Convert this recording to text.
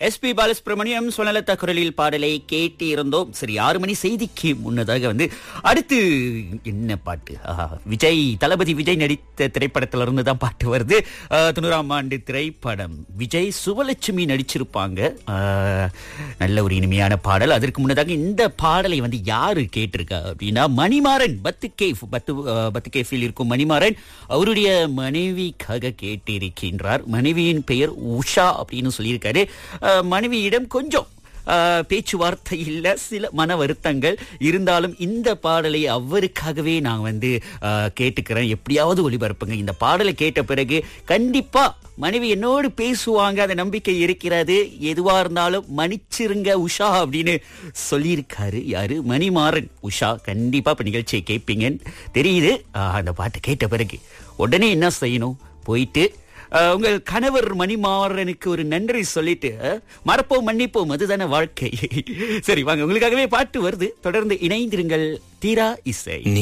SP Balasubramaniam சுவனலதா குரலில் பாடலை கேட்டு இருந்தோம் சரி ஆறு மணி செய்திக்கு முன்னதாக வந்து அடுத்து என்ன பாட்டு ஆஹா, விஜய் தளபதி விஜய் நடித்த திரைப்படத்துல இருந்து தான் பாட்டு வருது ஆஹ், தொண்ணூறாம் ஆண்டு திரைப்படம் விஜய் சுவலட்சுமி நடிச்சிருப்பாங்க ஆஹ், நல்ல ஒரு இனிமையான பாடல் அதற்கு முன்னதாக இந்த பாடலை வந்து யாரு கேட்டிருக்கா அப்படின்னா மணிமாறன் பத்து கேஃப் பத்து ஆஹ், பத்து கேஃபில் இருக்கும் மணிமாறன் அவருடைய மனைவிக்காக கேட்டிருக்கின்றார் மனைவியின் பெயர் உஷா அப்படின்னு சொல்லியிருக்காரு அஹ், மனைவியிடம் கொஞ்சம் அஹ், பேச்சுவார்த்தை இல்ல சில மன வருத்தங்கள் இருந்தாலும் இந்த பாடலை அவருக்காகவே நான் வந்து அஹ், கேட்டுக்கிறேன் எப்படியாவது ஒளிபரப்புங்க இந்த பாடலை கேட்ட பிறகு கண்டிப்பா மனைவி என்னோடு பேசுவாங்க அந்த நம்பிக்கை இருக்கிறது எதுவா இருந்தாலும் மன்னிச்சிருங்க உஷா அப்படின்னு சொல்லியிருக்காரு யாரு மணிமாறன் உஷா கண்டிப்பா இப்ப நிகழ்ச்சியை கேட்பீங்கன்னு தெரியுது அஹ், அந்த பாட்டு கேட்ட பிறகு உடனே என்ன செய்யணும் போயிட்டு அஹ், உங்கள் கணவர் மணிமாறனுக்கு ஒரு நன்றி சொல்லிட்டு அஹ், மறப்போம் மன்னிப்போம் அதுதானே வாழ்க்கை சரி வாங்க உங்களுக்காகவே பாட்டு வருது தொடர்ந்து இணைந்திருங்கள் தீரா இசை